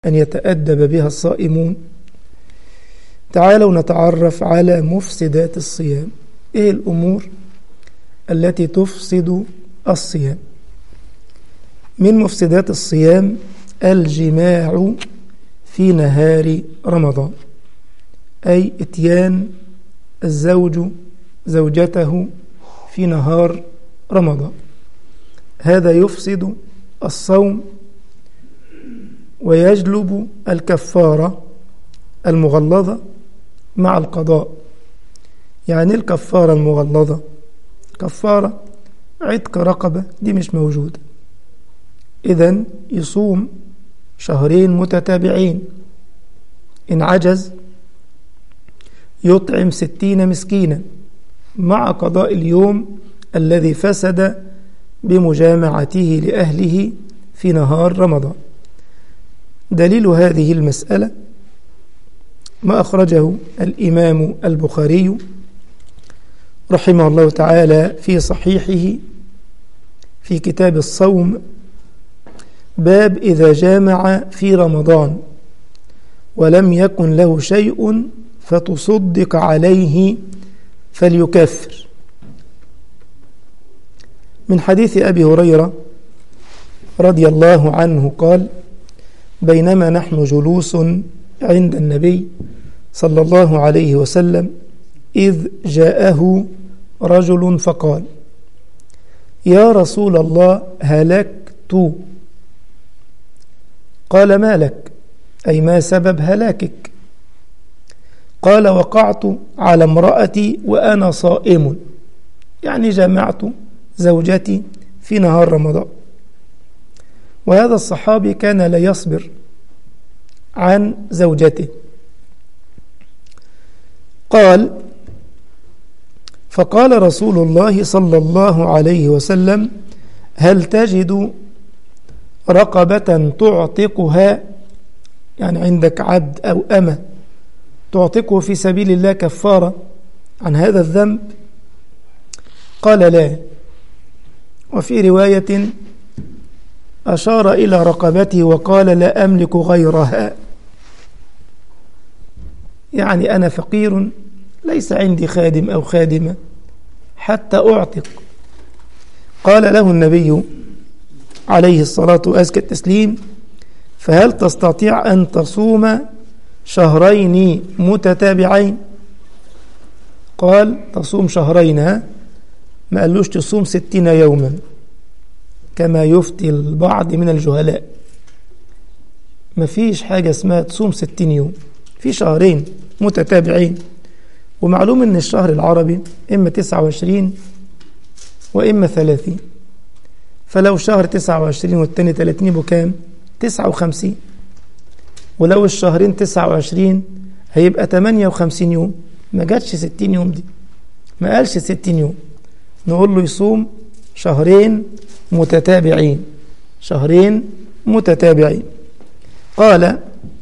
أن يتأدب بها الصائمون تعالوا نتعرف على مفسدات الصيام إيه الأمور التي تفسد الصيام من مفسدات الصيام الجماع في نهار رمضان أي اتيان الزوج زوجته في نهار رمضان هذا يفسد الصوم ويجلب الكفارة المغلظة مع القضاء يعني الكفارة المغلظة كفارة عتق رقبة دي مش موجودة إذا يصوم شهرين متتابعين إن عجز يطعم ستين مسكينا مع قضاء اليوم الذي فسد بمجامعته لأهله في نهار رمضان دليل هذه المسألة ما أخرجه الإمام البخاري رحمه الله تعالى في صحيحه في كتاب الصوم باب إذا جامع في رمضان ولم يكن له شيء فتصدق عليه فليكفر من حديث أبي هريرة رضي الله عنه قال بينما نحن جلوس عند النبي صلى الله عليه وسلم إذ جاءه رجل فقال يا رسول الله هلكت قال ما لك أي ما سبب هلاكك قال وقعت على امرأتي وأنا صائم يعني جمعت زوجتي في نهار رمضان وهذا الصحابي كان لا يصبر عن زوجته قال فقال رسول الله صلى الله عليه وسلم هل تجد رقبة تعتقها يعني عندك عبد أو أمة تعتقه في سبيل الله كفارة عن هذا الذنب قال لا وفي رواية أشار إلى رقبته وقال لا أملك غيرها يعني أنا فقير ليس عندي خادم أو خادمة حتى أعتق قال له النبي عليه الصلاة وأزكى التسليم فهل تستطيع أن تصوم شهرين متتابعين قال تصوم شهرين ها ما قالوش تصوم ستين يوما كما يفتي البعض من الجهلاء ما فيش حاجة اسمها تصوم ستين يوم في شهرين متتابعين ومعلوم ان الشهر العربي اما تسعة وعشرين واما ثلاثين فلو شهر تسعة وعشرين والتاني تلاتين يبقوا كام تسعة وخمسين ولو الشهرين تسعة وعشرين هيبقى تمانية وخمسين يوم ما جاتش ستين يوم دي ما قالش ستين يوم نقول له يصوم شهرين متتابعين شهرين متتابعين قال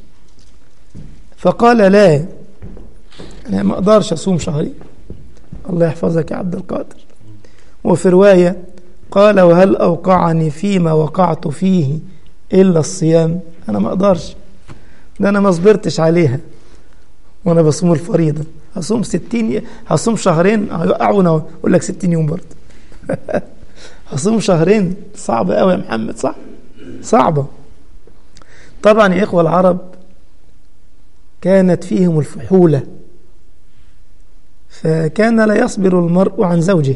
فقال لا أنا ما أقدرش أصوم شهرين الله يحفظك يا عبد القادر وفي رواية قال وهل أوقعني فيما وقعت فيه إلا الصيام أنا ما أقدرش ده أنا ما صبرتش عليها وأنا بصوم الفريضة هصوم ستين هصوم شهرين هيوقعونا أقول لك ستين يوم برضه هصوم شهرين صعبة قوي يا محمد صح صعبة طبعا يا إخوة العرب كانت فيهم الفحولة فكان لا يصبر المرء عن زوجه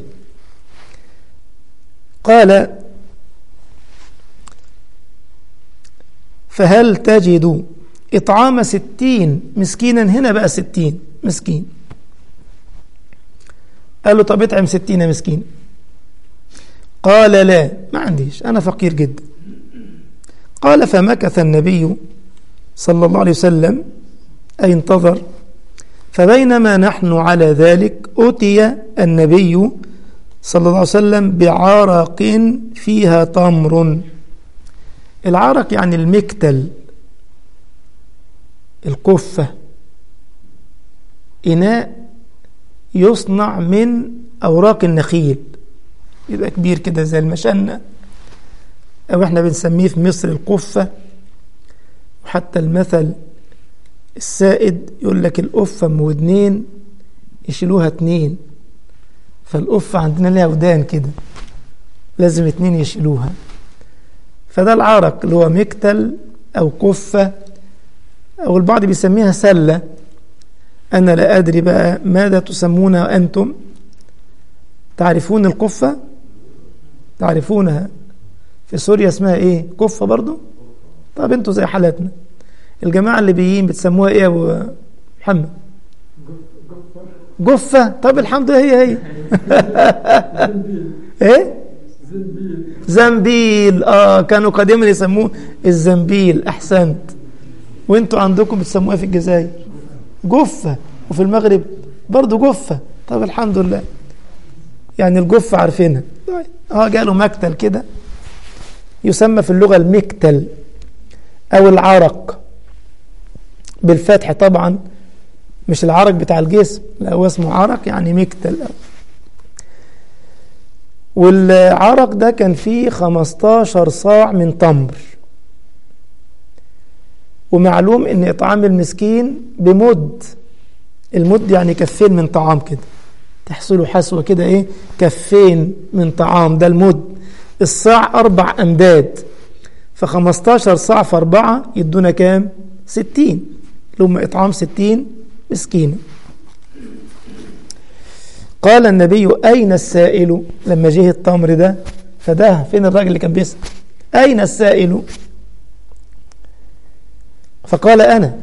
قال فهل تجد إطعام ستين مسكينا هنا بقى ستين مسكين قال له طب اطعم ستين مسكين قال لا ما عنديش أنا فقير جدا قال فمكث النبي صلى الله عليه وسلم أي انتظر فبينما نحن على ذلك أتي النبي صلى الله عليه وسلم بعرق فيها تمر العرق يعني المكتل القفة إناء يصنع من أوراق النخيل يبقى كبير كده زي المشنة أو احنا بنسميه في مصر القفة حتى المثل السائد يقول لك القفة ام ودنين يشيلوها اتنين فالقفة عندنا ليها ودان كده لازم اتنين يشيلوها فده العرق اللي هو مكتل أو قفة أو البعض بيسميها سلة أنا لا أدري بقى ماذا تسمونها أنتم تعرفون القفة تعرفونها في سوريا اسمها إيه قفة برضو طب أنتوا زي حالاتنا الجماعة الليبيين بتسموها إيه يا أبو محمد جفة طب الحمد لله هي هي ايه زنبيل اه كانوا قديما يسموه الزنبيل احسنت وانتوا عندكم بتسموها في الجزائر جفة وفي المغرب برضو جفة طب الحمد لله يعني الجفة عارفينها اه جاله مكتل كده يسمى في اللغة المكتل او العرق بالفتح طبعا مش العرق بتاع الجسم لا هو اسمه عرق يعني مكتل والعرق ده كان فيه 15 صاع من تمر ومعلوم ان اطعام المسكين بمد المد يعني كفين من طعام كده تحصلوا حسوة كده ايه كفين من طعام ده المد الصاع اربع امداد ف15 صاع في اربعة يدونا كام 60 اللي هم اطعام 60 مسكينة قال النبي أين السائل لما جه التمر ده فده فين الراجل اللي كان بيسأل أين السائل فقال أنا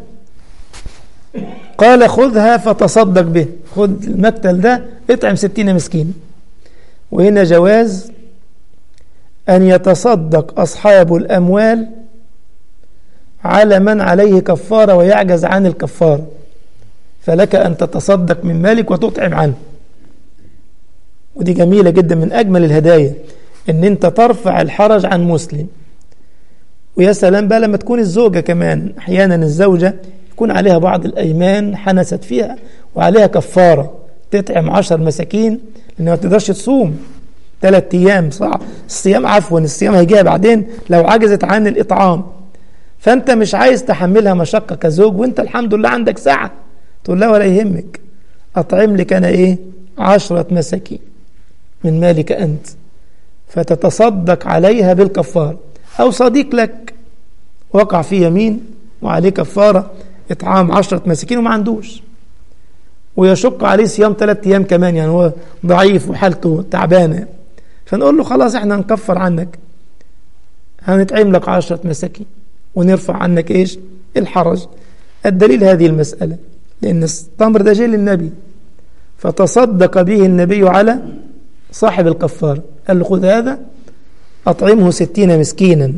قال خذها فتصدق به خذ المكتل ده اطعم ستين مسكين وهنا جواز أن يتصدق أصحاب الأموال على من عليه كفارة ويعجز عن الكفارة فلك أن تتصدق من مالك وتطعم عنه ودي جميلة جدا من أجمل الهدايا أن أنت ترفع الحرج عن مسلم ويا سلام بقى لما تكون الزوجة كمان أحيانا الزوجة يكون عليها بعض الأيمان حنست فيها وعليها كفارة تطعم عشر مساكين لأنها ما تقدرش تصوم ثلاث أيام صعب الصيام عفوا الصيام هيجيها بعدين لو عجزت عن الإطعام فأنت مش عايز تحملها مشقة كزوج وأنت الحمد لله عندك ساعة تقول لا ولا يهمك أطعم لك أنا إيه عشرة مساكين من مالك أنت فتتصدق عليها بالكفارة أو صديق لك وقع في يمين وعليه كفارة إطعام عشرة مساكين وما عندوش ويشق عليه صيام ثلاثة أيام كمان يعني هو ضعيف وحالته تعبانة فنقول له خلاص احنا هنكفر عنك هنتعم لك عشرة مساكين ونرفع عنك ايش الحرج الدليل هذه المسألة لأن التمر ده جه للنبي فتصدق به النبي على صاحب الكفار قال له خذ هذا أطعمه ستين مسكينا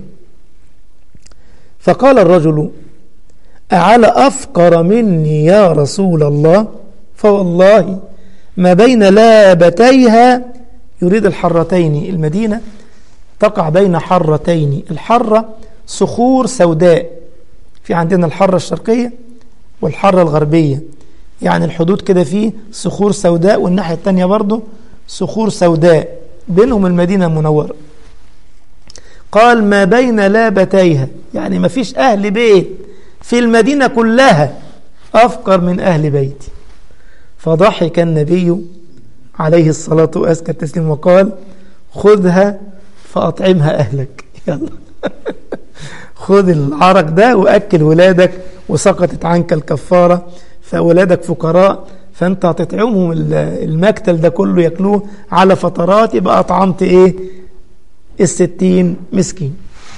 فقال الرجل أعلى أفقر مني يا رسول الله فوالله ما بين لابتيها يريد الحرتين المدينة تقع بين حرتين الحرة صخور سوداء في عندنا الحرة الشرقية والحرة الغربية يعني الحدود كده فيه صخور سوداء والناحية التانية برضه صخور سوداء بينهم المدينة المنورة قال ما بين لابتيها يعني ما فيش أهل بيت في المدينة كلها أفقر من أهل بيتي فضحك النبي عليه الصلاة وأزكى التسليم وقال خذها فأطعمها أهلك يلا خذ العرق ده وأكل ولادك وسقطت عنك الكفارة فأولادك فقراء فأنت هتطعمهم المكتل ده كله يأكلوه على فترات يبقى أطعمت إيه الستين مسكين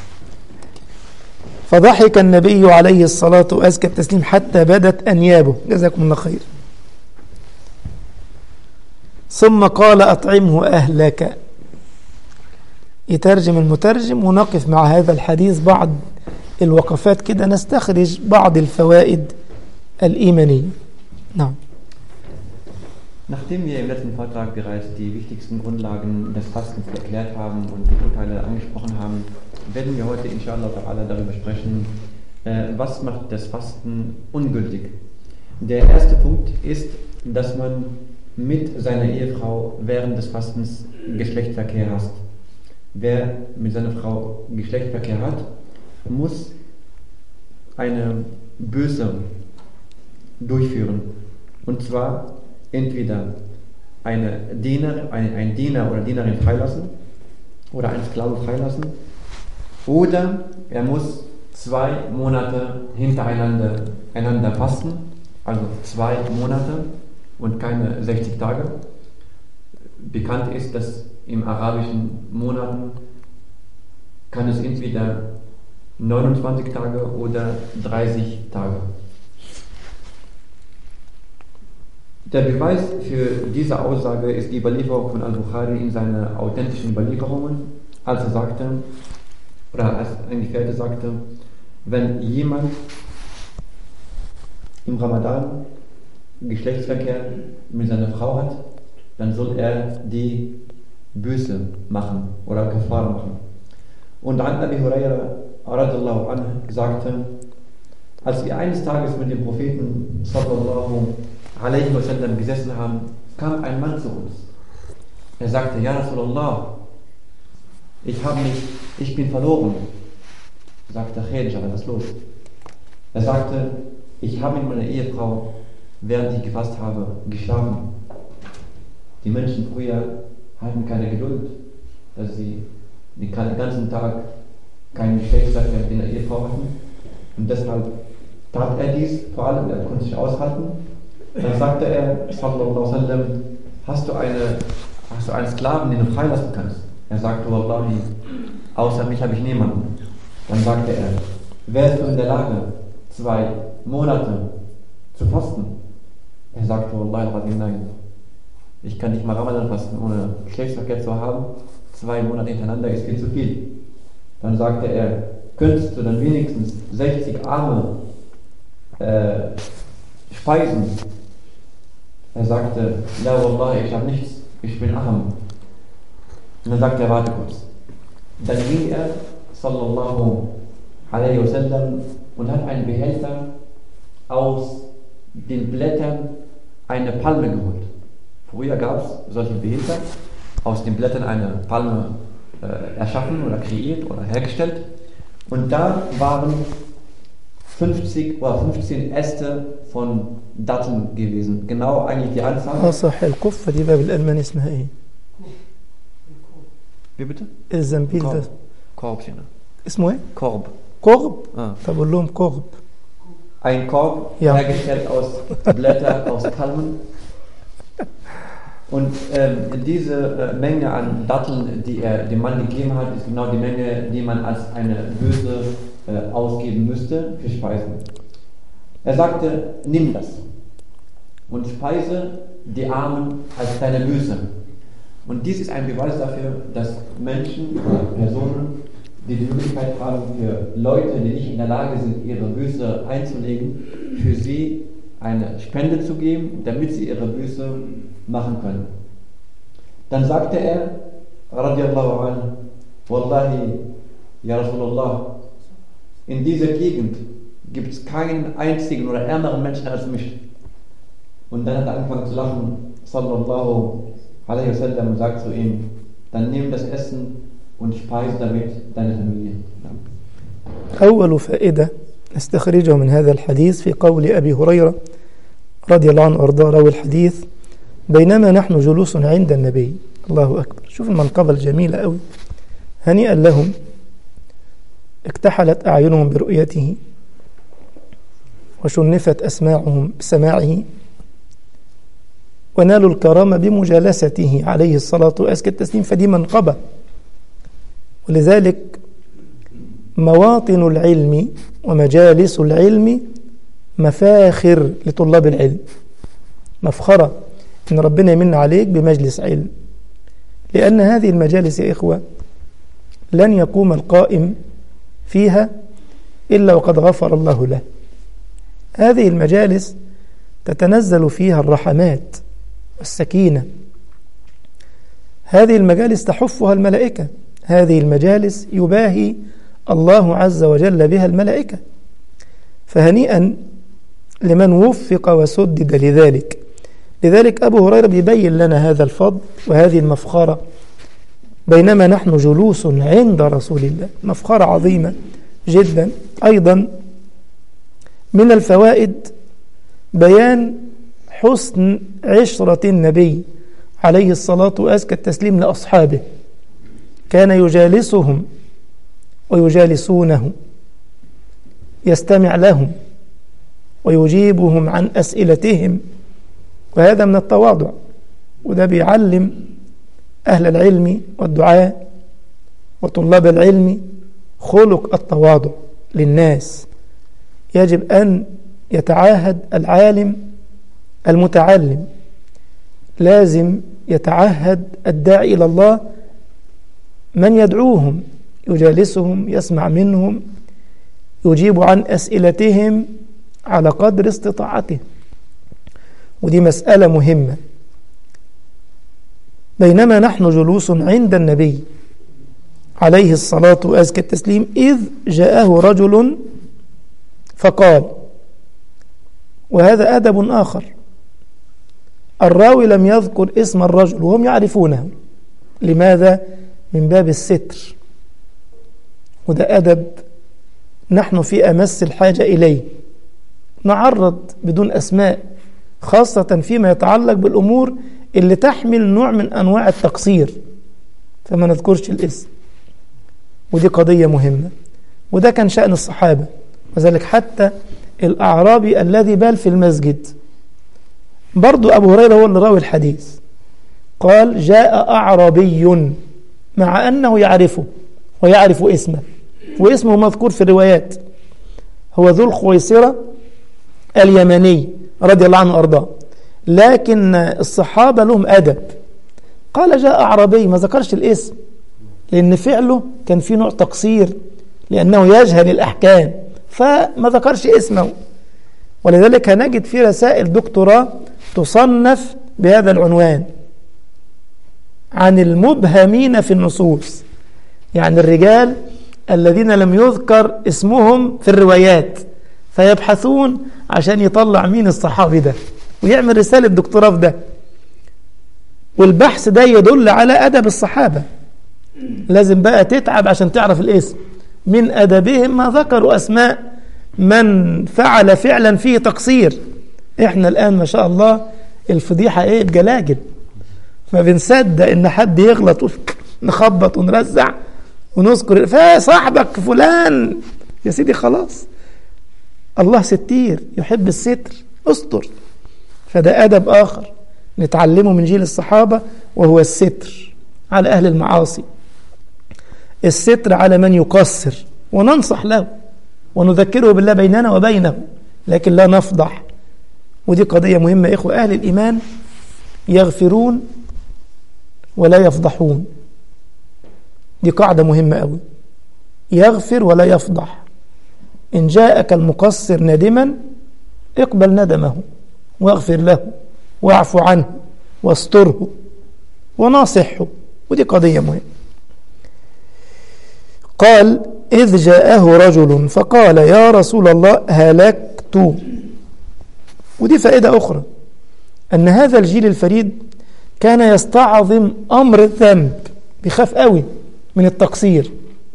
فضحك النبي عليه الصلاة وأزكى التسليم حتى بدت أنيابه جزاكم الله خير ثم قال أطعمه أهلك يترجم المترجم ونقف مع هذا الحديث بعض الوقفات كده نستخرج بعض الفوائد الإيمانية نعم Nachdem wir im letzten Vortrag bereits die wichtigsten Grundlagen des Fastens erklärt haben und die Urteile angesprochen haben, werden wir heute inshallah darüber sprechen, was macht das Fasten ungültig. Der erste Punkt ist, dass man mit seiner Ehefrau während des Fastens Geschlechtsverkehr hat. Wer mit seiner Frau Geschlechtsverkehr hat, muss eine Böse durchführen. Und zwar entweder eine Diener, ein, ein Diener oder Dienerin freilassen oder ein Sklave freilassen oder er muss zwei Monate hintereinander einander fasten, also zwei Monate und keine 60 Tage. Bekannt ist, dass im arabischen Monaten kann es entweder 29 Tage oder 30 Tage. Der Beweis für diese Aussage ist die Überlieferung von Al-Bukhari in seinen authentischen Überlieferungen, als er sagte, oder als ein Gefährte sagte, wenn jemand im Ramadan Geschlechtsverkehr mit seiner Frau hat, dann soll er die Büße machen oder Kafar machen. Und an Abi Huraira radiallahu anhu sagte, als wir eines Tages mit dem Propheten sallallahu alaihi wasallam gesessen haben, kam ein Mann zu uns. Er sagte, Ja Rasulallah, ich habe mich, ich bin verloren. Sagte Khadija, was ist los? Er sagte, ich habe mit meiner Ehefrau, während ich gefasst habe, geschlafen. Die Menschen früher hatten keine Geduld, dass sie den ganzen Tag keinen Geschlechtsverkehr mit der Ehefrau hatten. Und deshalb tat er dies, vor allem, er konnte sich aushalten. Dann sagte er, sallallahu sallam, hast du, eine, hast du einen Sklaven, den du freilassen kannst? Er sagte, Wallahi, außer mich habe ich niemanden. Dann sagte er, wärst du in der Lage, zwei Monate zu fasten? Er sagte, Wallahi, nein. Ich kann nicht mal Ramadan fasten, ohne Geschlechtsverkehr zu haben. Zwei Monate hintereinander ist viel zu viel. Dann sagte er, könntest du dann wenigstens 60 Arme äh, speisen? Er sagte, ja Wallah, ich habe nichts, ich bin Aham. Und dann sagte er, warte kurz. Dann ging er, sallallahu alaihi wasallam, und hat einen Behälter aus den Blättern eine Palme geholt. Früher gab es solche Behälter, aus den Blättern eine Palme äh, erschaffen oder kreiert oder hergestellt. Und da waren 50 oder 15 Äste von Datteln gewesen. Genau eigentlich die Anzahl. صح القفة دي بقى بالألماني اسمها ايه؟ Wie bitte? الزنبيل ده Korb. Korbchen. اسمه ايه؟ Korb. قغب Ah. طب قول لهم قغب Ein Korb Ja. hergestellt aus Blättern, aus Palmen. Und ähm, diese äh, Menge an Datteln, die er dem Mann gegeben hat, ist genau die Menge, die man als eine Böse äh, ausgeben müsste für Speisen. Er sagte, nimm das und speise die Armen als deine Böse. Und dies ist ein Beweis dafür, dass Menschen oder Personen, die die Möglichkeit haben, für Leute, die nicht in der Lage sind, ihre Büße einzulegen, für sie eine Spende zu geben, damit sie ihre Büße machen können. Dann sagte er, radiallahu anhu, Wallahi, ya Rasulallah, in dieser Gegend gibt es keinen einzigen oder ärmeren Menschen als mich. Und dann hat er angefangen zu lachen, sallallahu alaihi wasallam, und sagt zu ihm, dann nimm das Essen und speise damit deine Familie. أول فائدة نستخرجه من هذا الحديث في قول أبي هريرة رضي الله عنه وارضاه روى الحديث بينما نحن جلوس عند النبي الله أكبر شوف المنقبة الجميلة أوي هنيئا لهم اكتحلت أعينهم برؤيته وشنفت أسماعهم بسماعه ونالوا الكرامة بمجالسته عليه الصلاة وأزكى التسليم فدي منقبة ولذلك مواطن العلم ومجالس العلم مفاخر لطلاب العلم مفخرة إن ربنا يمن عليك بمجلس علم لأن هذه المجالس يا إخوة لن يقوم القائم فيها إلا وقد غفر الله له هذه المجالس تتنزل فيها الرحمات والسكينة هذه المجالس تحفها الملائكة هذه المجالس يباهي الله عز وجل بها الملائكة فهنيئا لمن وفق وسدد لذلك لذلك أبو هريرة بيبين لنا هذا الفضل وهذه المفخرة بينما نحن جلوس عند رسول الله مفخرة عظيمة جدا أيضا من الفوائد بيان حسن عشرة النبي عليه الصلاة وأزكى التسليم لأصحابه كان يجالسهم ويجالسونه يستمع لهم ويجيبهم عن أسئلتهم وهذا من التواضع وده بيعلم أهل العلم والدعاء وطلاب العلم خلق التواضع للناس يجب أن يتعاهد العالم المتعلم لازم يتعهد الداعي إلى الله من يدعوهم يجالسهم يسمع منهم يجيب عن أسئلتهم على قدر استطاعته ودي مسألة مهمة بينما نحن جلوس عند النبي عليه الصلاة وأزكى التسليم إذ جاءه رجل فقال وهذا أدب آخر الراوي لم يذكر اسم الرجل وهم يعرفونه لماذا؟ من باب الستر وده أدب نحن في أمس الحاجة إليه نعرض بدون أسماء خاصة فيما يتعلق بالأمور اللي تحمل نوع من أنواع التقصير فما نذكرش الاسم ودي قضية مهمة وده كان شأن الصحابة وذلك حتى الأعرابي الذي بال في المسجد برضو أبو هريرة هو اللي راوي الحديث قال جاء أعرابي مع أنه يعرفه ويعرف اسمه واسمه مذكور في الروايات هو ذو الخويصرة اليمني رضي الله عنه وأرضاه لكن الصحابة لهم أدب قال جاء أعرابي ما ذكرش الاسم لأن فعله كان فيه نوع تقصير لأنه يجهل الأحكام فما ذكرش اسمه ولذلك هنجد في رسائل دكتوراه تصنف بهذا العنوان عن المبهمين في النصوص يعني الرجال الذين لم يذكر اسمهم في الروايات فيبحثون عشان يطلع مين الصحابي ده ويعمل رسالة دكتوراه في ده والبحث ده يدل على أدب الصحابة لازم بقى تتعب عشان تعرف الاسم من أدبهم ما ذكروا أسماء من فعل فعلا فيه تقصير احنا الآن ما شاء الله الفضيحة ايه بجلاجل ما بنصدق ان حد يغلط نخبط ونرزع ونذكر فصاحبك فلان يا سيدي خلاص الله ستير يحب الستر استر فده أدب آخر نتعلمه من جيل الصحابة وهو الستر على أهل المعاصي الستر على من يقصر وننصح له ونذكره بالله بيننا وبينه لكن لا نفضح ودي قضية مهمة إخوة أهل الإيمان يغفرون ولا يفضحون دي قاعدة مهمة أوي يغفر ولا يفضح إن جاءك المقصر ندما اقبل ندمه واغفر له واعف عنه واستره وناصحه ودي قضية مهمة قال إذ جاءه رجل فقال يا رسول الله هلكت ودي فائدة أخرى أن هذا الجيل الفريد كان يستعظم أمر الذنب بيخاف قوي من التقصير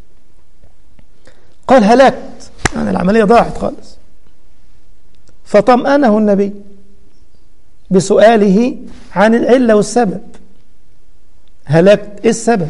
قال هلكت يعني العملية ضاعت خالص فطمأنه النبي بسؤاله عن العلة والسبب هلكت إيه السبب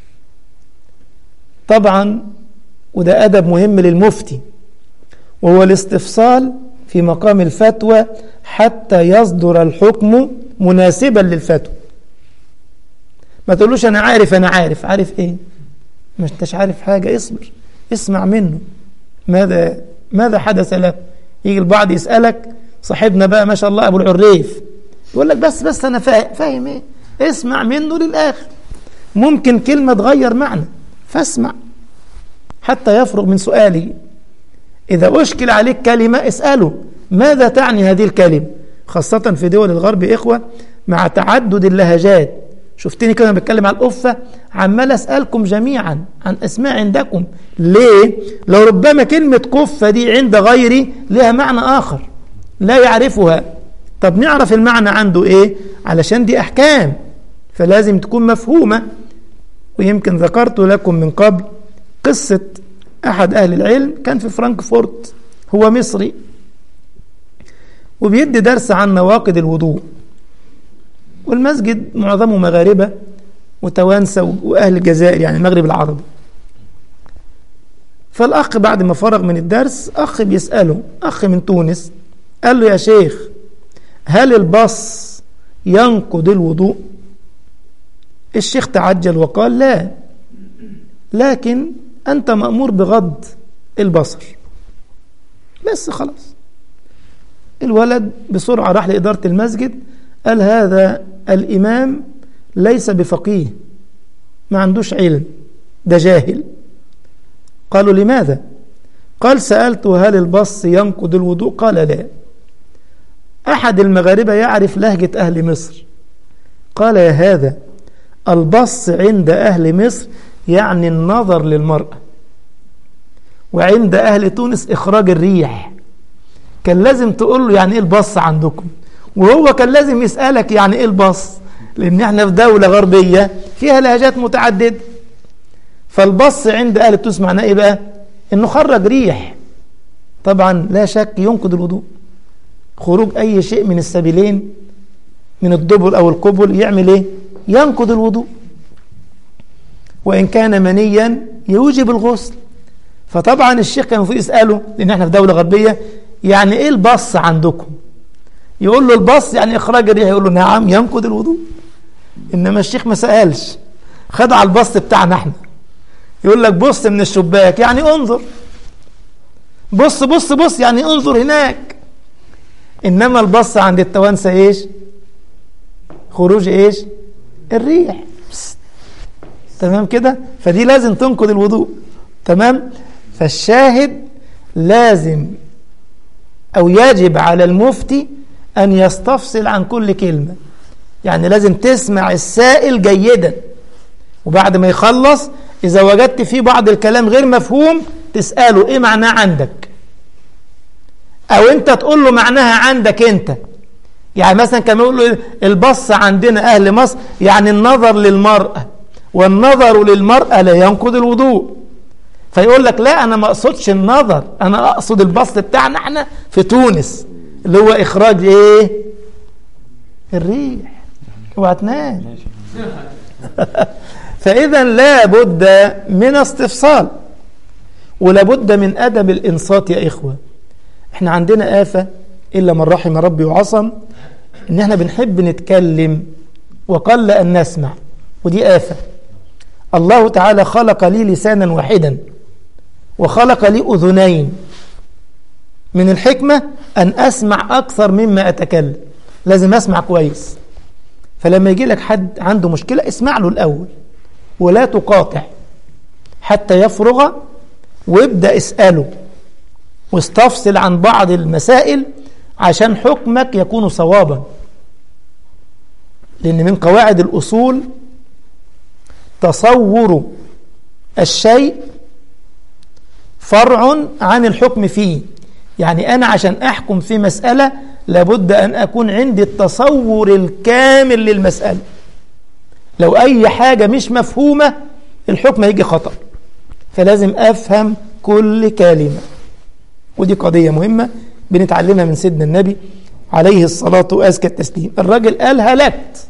طبعا وده أدب مهم للمفتي وهو الاستفصال في مقام الفتوى حتى يصدر الحكم مناسبا للفتوى ما تقولوش أنا عارف أنا عارف عارف إيه مش انتش عارف حاجة اصبر اسمع منه ماذا ماذا حدث له يجي البعض يسألك صاحبنا بقى ما شاء الله أبو العريف يقول لك بس بس أنا فاهم فاهم إيه اسمع منه للآخر ممكن كلمة تغير معنى فاسمع حتى يفرغ من سؤاله إذا أشكل عليك كلمة اسأله ماذا تعني هذه الكلمة خاصة في دول الغرب إخوة مع تعدد اللهجات شفتني كده بتكلم على القفة عمال أسألكم جميعا عن أسماء عندكم ليه؟ لو ربما كلمة قفة دي عند غيري لها معنى آخر لا يعرفها طب نعرف المعنى عنده إيه؟ علشان دي أحكام فلازم تكون مفهومة ويمكن ذكرت لكم من قبل قصة أحد أهل العلم كان في فرانكفورت هو مصري وبيدي درس عن نواقض الوضوء والمسجد معظمه مغاربة وتوانسة وأهل الجزائر يعني المغرب العربي فالأخ بعد ما فرغ من الدرس أخ بيسأله أخ من تونس قال له يا شيخ هل البص ينقض الوضوء الشيخ تعجل وقال لا لكن أنت مأمور بغض البصر بس خلاص الولد بسرعة راح لإدارة المسجد قال هذا الإمام ليس بفقيه ما عندوش علم ده جاهل قالوا لماذا قال سألته هل البص ينقض الوضوء قال لا أحد المغاربة يعرف لهجة أهل مصر قال يا هذا البص عند أهل مصر يعني النظر للمرأة وعند أهل تونس إخراج الريح كان لازم تقول له يعني إيه البص عندكم وهو كان لازم يسألك يعني إيه البص لأن احنا في دولة غربية فيها لهجات متعددة فالبص عند أهل تونس معناه إيه بقى إنه خرج ريح طبعا لا شك ينقض الوضوء خروج أي شيء من السبيلين من الدبل أو القبل يعمل إيه ينقض الوضوء وإن كان منيا يوجب الغسل فطبعا الشيخ كان المفروض يسأله لأن احنا في دولة غربية يعني إيه البص عندكم يقول له البص يعني إخراج الريح يقول له نعم ينقض الوضوء إنما الشيخ ما سألش خد على البص بتاعنا احنا يقول لك بص من الشباك يعني انظر بص بص بص يعني انظر هناك إنما البص عند التوانسة إيش خروج إيش الريح بس. تمام كده فدي لازم تنقض الوضوء تمام فالشاهد لازم أو يجب على المفتي أن يستفصل عن كل كلمة يعني لازم تسمع السائل جيدا وبعد ما يخلص إذا وجدت فيه بعض الكلام غير مفهوم تسأله إيه معناه عندك أو أنت تقول له معناها عندك أنت يعني مثلا كان يقول له البص عندنا أهل مصر يعني النظر للمرأة والنظر للمرأة لا ينقض الوضوء فيقول لك لا أنا ما أقصدش النظر أنا أقصد البص بتاعنا احنا في تونس اللي هو إخراج إيه الريح اوعى تنام فإذا لا بد من استفصال ولا بد من أدب الإنصات يا إخوة احنا عندنا آفة إلا من رحم ربي وعصم إن احنا بنحب نتكلم وقل أن نسمع ودي آفة الله تعالى خلق لي لسانا واحدا وخلق لي أذنين من الحكمة أن أسمع أكثر مما أتكلم لازم أسمع كويس فلما يجي لك حد عنده مشكلة اسمع له الأول ولا تقاطع حتى يفرغ وابدأ اسأله واستفصل عن بعض المسائل عشان حكمك يكون صوابا لأن من قواعد الأصول تصور الشيء فرع عن الحكم فيه يعني أنا عشان أحكم في مسألة لابد أن أكون عندي التصور الكامل للمسألة لو أي حاجة مش مفهومة الحكم هيجي خطأ فلازم أفهم كل كلمة ودي قضية مهمة بنتعلمها من سيدنا النبي عليه الصلاة وأزكى التسليم الراجل قال هلكت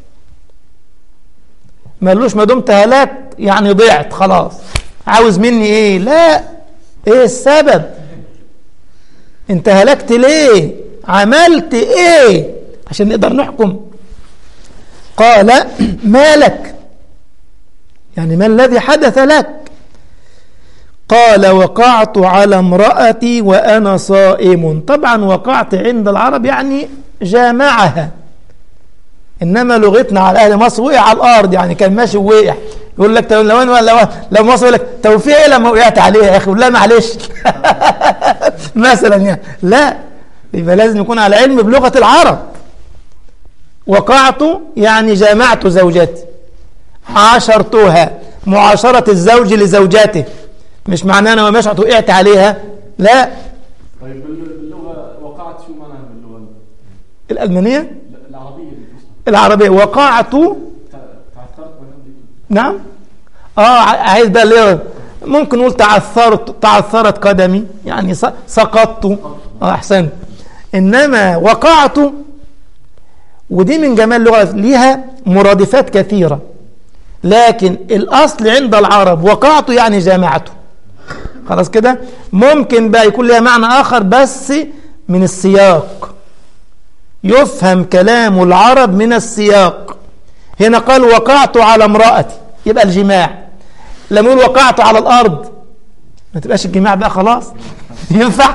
ما قالوش ما دمت هلكت يعني ضعت خلاص عاوز مني ايه لا ايه السبب انت هلكت ليه عملت ايه عشان نقدر نحكم قال ما لك يعني ما الذي حدث لك قال وقعت على امرأتي وأنا صائم طبعا وقعت عند العرب يعني جامعها إنما لغتنا على أهل مصر وقع على الأرض يعني كان ماشي ووقع يقول لك لو لو لو, لو مصر يقول لك توفيق ايه لما وقعت عليها يا اخي لا معلش مثلا يعني لا يبقى لازم يكون على علم بلغه العرب وقعت يعني جامعت زوجتي عاشرتها معاشرة الزوج لزوجته مش معناه انا وماشي وقعت عليها لا طيب باللغه وقعت شو معناها باللغه الألمانية العربيه العربية وقعت تعثرت نعم اه ع- عايز بقى اللي هو ممكن نقول تعثرت تعثرت قدمي يعني س- سقطت اه احسنت إنما وقعت ودي من جمال اللغة ليها مرادفات كثيرة لكن الأصل عند العرب وقعت يعني جامعته خلاص كده ممكن بقى يكون لها معنى آخر بس من السياق يفهم كلام العرب من السياق هنا قال وقعت على امرأتي يبقى الجماع لما يقول وقعت على الأرض ما تبقاش الجماع بقى خلاص ينفع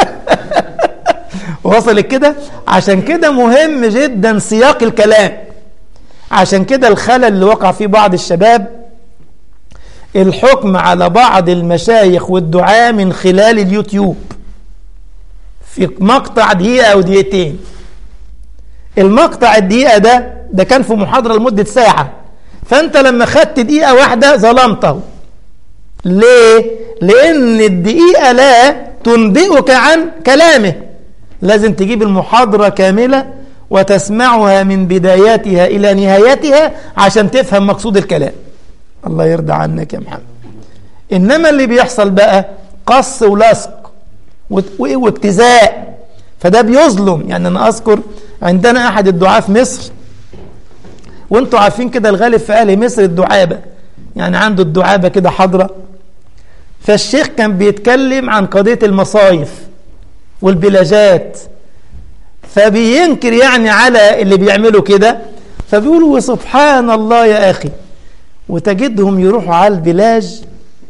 وصل كده عشان كده مهم جدا سياق الكلام عشان كده الخلل اللي وقع فيه بعض الشباب الحكم على بعض المشايخ والدعاة من خلال اليوتيوب في مقطع دقيقة أو دقيقتين المقطع الدقيقة ده ده كان في محاضرة لمدة ساعة فأنت لما خدت دقيقة واحدة ظلمته ليه؟ لأن الدقيقة لا تنبئك عن كلامه لازم تجيب المحاضرة كاملة وتسمعها من بداياتها إلى نهايتها عشان تفهم مقصود الكلام الله يرضى عنك يا محمد إنما اللي بيحصل بقى قص ولصق وابتزاء فده بيظلم يعني أنا أذكر عندنا أحد الدعاة في مصر وانتوا عارفين كده الغالب في أهل مصر الدعابة يعني عنده الدعابة كده حضرة فالشيخ كان بيتكلم عن قضية المصايف والبلاجات فبينكر يعني على اللي بيعملوا كده فبيقولوا سبحان الله يا أخي وتجدهم يروحوا على البلاج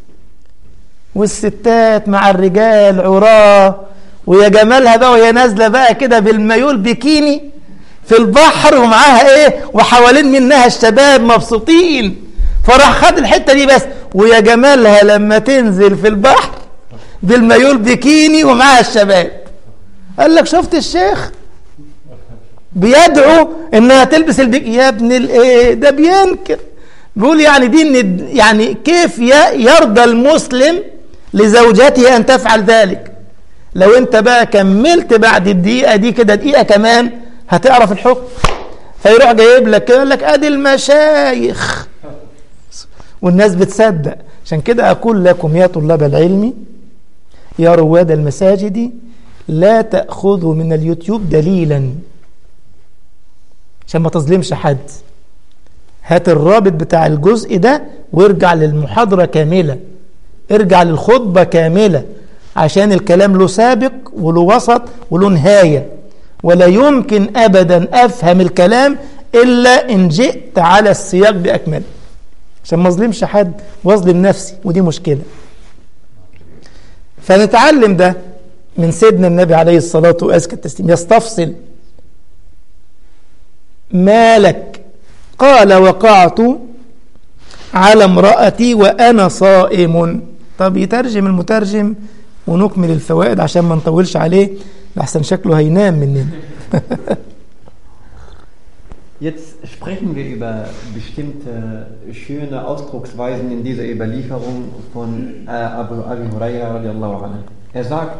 والستات مع الرجال عراه ويا جمالها بقى وهي نازله بقى كده بالمايول بيكيني في البحر ومعاها ايه وحوالين منها الشباب مبسوطين فراح خد الحته دي بس ويا جمالها لما تنزل في البحر بالمايول بيكيني ومعاها الشباب قال لك شفت الشيخ بيدعو انها تلبس البيك يا ابن الايه ده بينكر بيقول يعني دي يعني كيف يرضى المسلم لزوجته ان تفعل ذلك لو انت بقى كملت بعد الدقيقه دي كده دقيقه كمان هتعرف الحكم فيروح جايب لك يقول لك ادي المشايخ والناس بتصدق عشان كده اقول لكم يا طلاب العلم يا رواد المساجد لا تاخذوا من اليوتيوب دليلا عشان ما تظلمش حد هات الرابط بتاع الجزء ده وارجع للمحاضرة كاملة ارجع للخطبة كاملة عشان الكلام له سابق وله وسط وله نهاية ولا يمكن أبدا أفهم الكلام إلا إن جئت على السياق بأكمله عشان ما اظلمش حد واظلم نفسي ودي مشكلة فنتعلم ده من سيدنا النبي عليه الصلاة وأزكى التسليم يستفصل ما لك قال وقعت على امرأتي وأنا صائم طب يترجم المترجم ونكمل الفوائد عشان ما نطولش عليه لحسن شكله هينام مننا Jetzt sprechen wir über bestimmte schöne Ausdrucksweisen in dieser Überlieferung von äh, Abu Abi Huraira radiallahu anhu. Er sagt,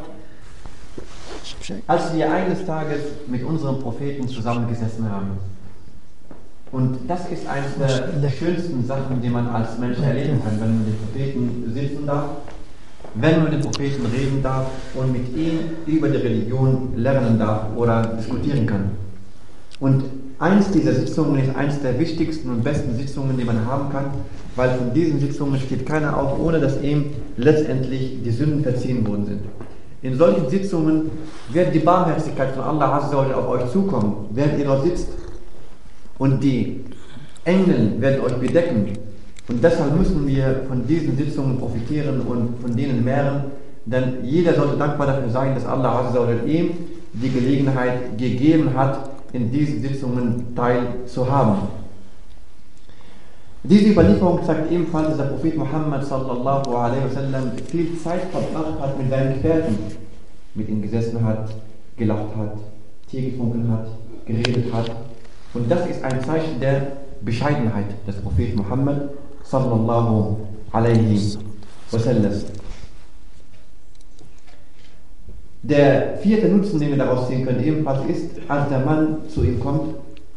als wir eines Tages mit unserem Propheten zusammengesessen haben, und das ist eine der schönsten Sachen, die man als Mensch erleben kann, wenn man mit dem Propheten sitzen darf, wenn man mit dem Propheten reden darf und mit ihm über die Religion lernen darf oder diskutieren kann. Und eins dieser Sitzungen ist eines der wichtigsten und besten Sitzungen, die man haben kann, weil von diesen Sitzungen steht keiner auf, ohne dass ihm letztendlich die Sünden verziehen worden sind. In solchen Sitzungen wird die Barmherzigkeit von Allah auf euch zukommen, während ihr dort sitzt. Und die Engel werden euch bedecken. Und deshalb müssen wir von diesen Sitzungen profitieren und von denen mehren, denn jeder sollte dankbar dafür sein, dass Allah ihm die Gelegenheit gegeben hat, in diesen Sitzungen teilzuhaben. Diese Überlieferung zeigt ebenfalls, dass der Prophet Muhammad sallallahu alaihi wasallam viel Zeit verbracht hat mit seinen Gefährten, mit ihnen gesessen hat, gelacht hat, Tee getrunken hat, geredet hat. Und das ist ein Zeichen der Bescheidenheit des Propheten Muhammad sallallahu alaihi wasallam. Der vierte Nutzen, den wir daraus sehen können, ebenfalls ist, als der Mann zu ihm kommt,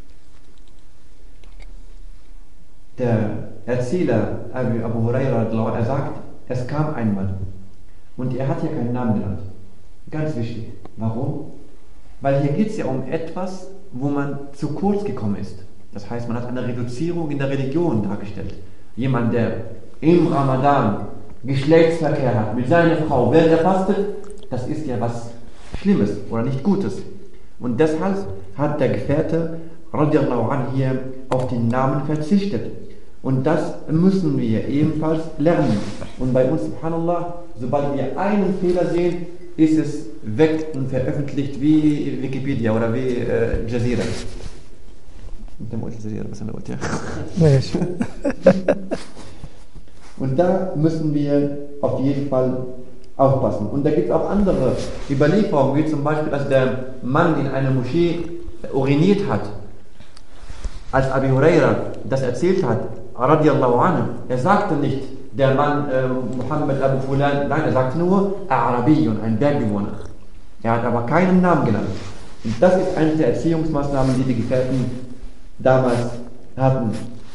der Erzähler Abu, Abu Huraira, er sagt, es kam ein Mann und er hat hier keinen Namen genannt. Ganz wichtig. Warum? Weil hier geht es ja um etwas, wo man zu kurz gekommen ist. Das heißt, man hat eine Reduzierung in der Religion dargestellt. Jemand, der im Ramadan Geschlechtsverkehr hat mit seiner Frau, während er fastet, das ist ja was Schlimmes oder nicht Gutes. Und deshalb hat der Gefährte radiallahu anh, hier auf den Namen verzichtet. Und das müssen wir ebenfalls lernen. Und bei uns, subhanallah, sobald wir einen Fehler sehen, ist es weg und veröffentlicht wie Wikipedia oder wie äh, Jazeera. انت ما قلت جزيره بس انا قلت ja. ماشي Und da müssen wir auf jeden Fall aufpassen. Und da gibt es auch andere Überlieferungen, wie zum Beispiel, dass der Mann in einer Moschee uriniert hat. Als Abi Huraira das erzählt hat, radiallahu anhu, er sagte nicht, der Mann äh, Muhammad Abu Fulan, nein, er sagte nur Arabiyun, ein Bergbewohner. Er hat aber keinen Namen genannt. Und das ist eine der Erziehungsmaßnahmen, die die Gefährten damals hatten.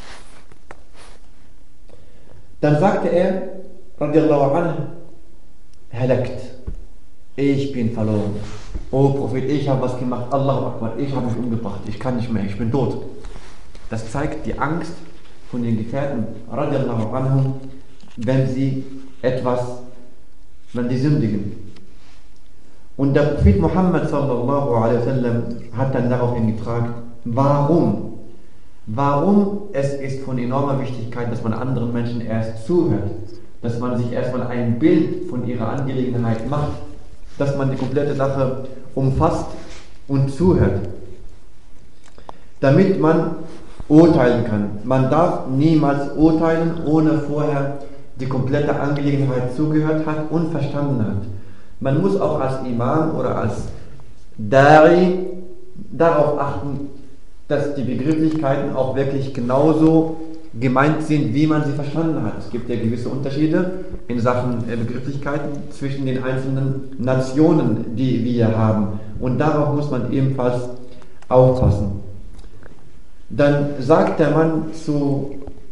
Dann sagte er, radiallahu anhu, halakt. Ich bin verloren. Oh Prophet, ich habe was gemacht. Allahu Akbar, ich habe mich umgebracht. Ich kann nicht mehr, ich bin tot. Das zeigt die Angst von den Gefährten, radiallahu anhum, wenn sie etwas, wenn die sündigen. Und der Prophet Muhammad sallallahu alaihi wasallam hat dann daraufhin gefragt, warum? Warum es ist von enormer Wichtigkeit, dass man anderen Menschen erst zuhört, dass man sich erstmal ein Bild von ihrer Angelegenheit macht, dass man die komplette Sache umfasst und zuhört, damit man urteilen kann. Man darf niemals urteilen, ohne vorher die komplette Angelegenheit zugehört hat und verstanden hat. Man muss auch als Imam oder als Dari darauf achten, dass die Begrifflichkeiten auch wirklich genauso gemeint sind, wie man sie verstanden hat. Es gibt ja gewisse Unterschiede in Sachen äh, Begrifflichkeiten zwischen den einzelnen Nationen, die wir haben. Und darauf muss man ebenfalls aufpassen. Dann sagt der Mann zu,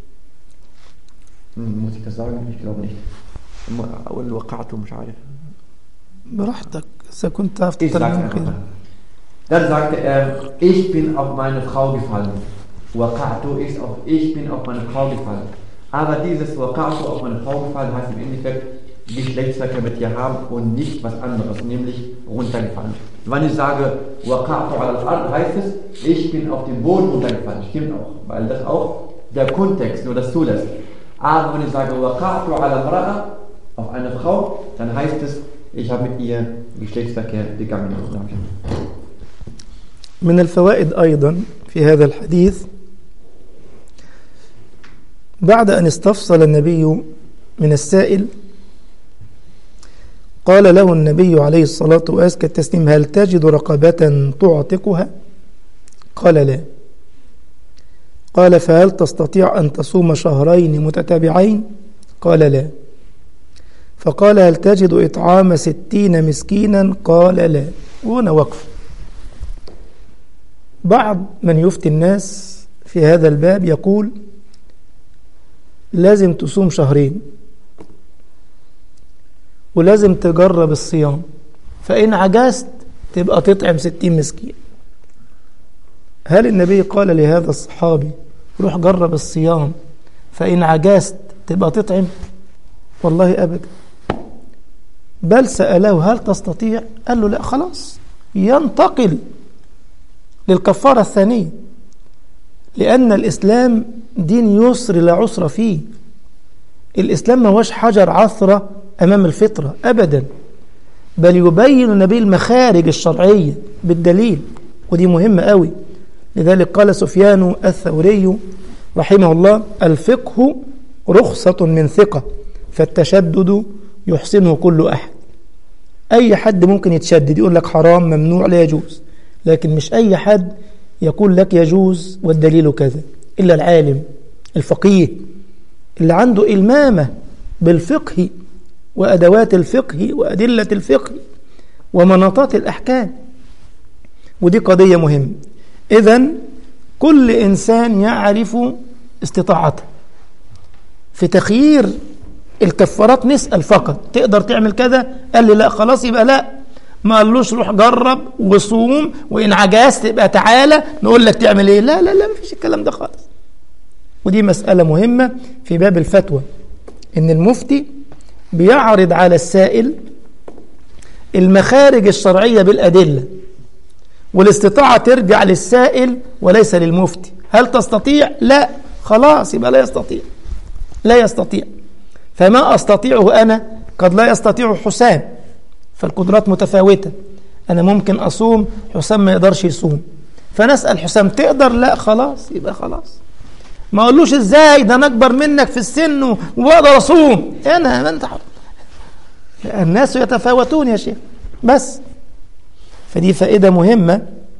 hm, muss ich das sagen? Ich glaube nicht. أقول وقعت مش عارف براحتك إذا كنت تعرف Ich sage تترجم einfach كده mal. Dann sagte er, ich bin auf meine Frau gefallen. Waqa'tu ist auf ich bin auf meine Frau gefallen. Aber dieses Waqa'tu auf meine Frau gefallen heißt im Endeffekt Geschlechtsverkehr mit ihr haben und nicht was anderes, nämlich runtergefallen. Wenn ich sage Waqa'tu ala al-Ard, heißt es, ich bin auf den Boden runtergefallen. Stimmt auch, weil das auch der Kontext nur das zulässt. Aber wenn ich sage Waqa'tu ala al auf eine Frau, dann heißt es, ich habe mit ihr Geschlechtsverkehr begangen. من الفوائد أيضا في هذا الحديث بعد أن استفصل النبي من السائل قال له النبي عليه الصلاة وأزكى التسليم هل تجد رقبة تعتقها قال لا قال فهل تستطيع أن تصوم شهرين متتابعين قال لا فقال هل تجد إطعام ستين مسكينا قال لا وهنا وقف بعض من يفتي الناس في هذا الباب يقول لازم تصوم شهرين ولازم تجرب الصيام فإن عجزت تبقى تطعم ستين مسكين هل النبي قال لهذا الصحابي روح جرب الصيام فإن عجزت تبقى تطعم والله أبدا بل سأله هل تستطيع قال له لا خلاص ينتقل للكفارة الثانية لأن الإسلام دين يسر لا عسر فيه الإسلام ما هوش حجر عثرة أمام الفطرة أبدا بل يبين النبي المخارج الشرعية بالدليل ودي مهمة قوي لذلك قال سفيان الثوري رحمه الله الفقه رخصة من ثقة فالتشدد يحسنه كل أحد أي حد ممكن يتشدد يقول لك حرام ممنوع لا يجوز لكن مش أي حد يقول لك يجوز والدليل كذا إلا العالم الفقيه اللي عنده إلمامة بالفقه وأدوات الفقه وأدلة الفقه ومناطات الأحكام ودي قضية مهمة إذا كل إنسان يعرف استطاعته في تخيير الكفارات نسأل فقط تقدر تعمل كذا قال لي لا خلاص يبقى لا ما قالوش روح جرب وصوم وإن عجزت يبقى تعالى نقول لك تعمل إيه لا لا لا مفيش الكلام ده خالص ودي مسألة مهمة في باب الفتوى إن المفتي بيعرض على السائل المخارج الشرعية بالأدلة والاستطاعة ترجع للسائل وليس للمفتي هل تستطيع؟ لا خلاص يبقى لا يستطيع لا يستطيع فما أستطيعه أنا قد لا يستطيع حسام فالقدرات متفاوتة أنا ممكن أصوم حسام ما يقدرش يصوم فنسأل حسام تقدر لا خلاص يبقى خلاص ما اقولوش ازاي ده انا اكبر منك في السن وبقدر اصوم انا ما انت حر. الناس يتفاوتون يا شيخ بس فدي فائدة مهمة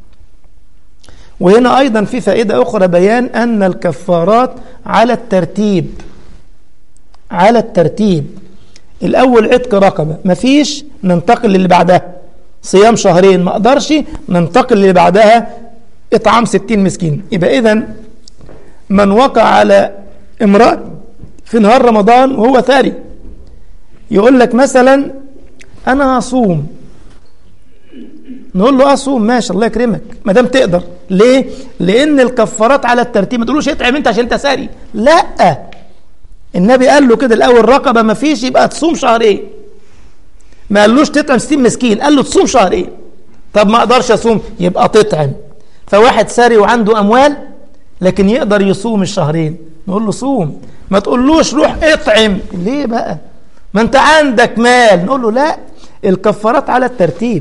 وهنا أيضا في فائدة أخرى بيان أن الكفارات على الترتيب على الترتيب الأول عتق رقبة مفيش ننتقل للي بعدها صيام شهرين ما أقدرش ننتقل للي بعدها إطعام ستين مسكين يبقى إذن من وقع على امرأة في نهار رمضان وهو ثري يقول لك مثلا أنا هصوم نقول له اصوم ماشي الله يكرمك ما دام تقدر ليه لان الكفارات على الترتيب ما تقولوش اطعم انت عشان انت ساري لا النبي قال له كده الاول رقبه ما فيش يبقى تصوم شهرين ما قالوش تطعم 60 مسكين قال له تصوم شهرين طب ما اقدرش اصوم يبقى تطعم فواحد ساري وعنده اموال لكن يقدر يصوم الشهرين نقول له صوم ما تقولوش روح اطعم ليه بقى ما انت عندك مال نقول له لا الكفارات على الترتيب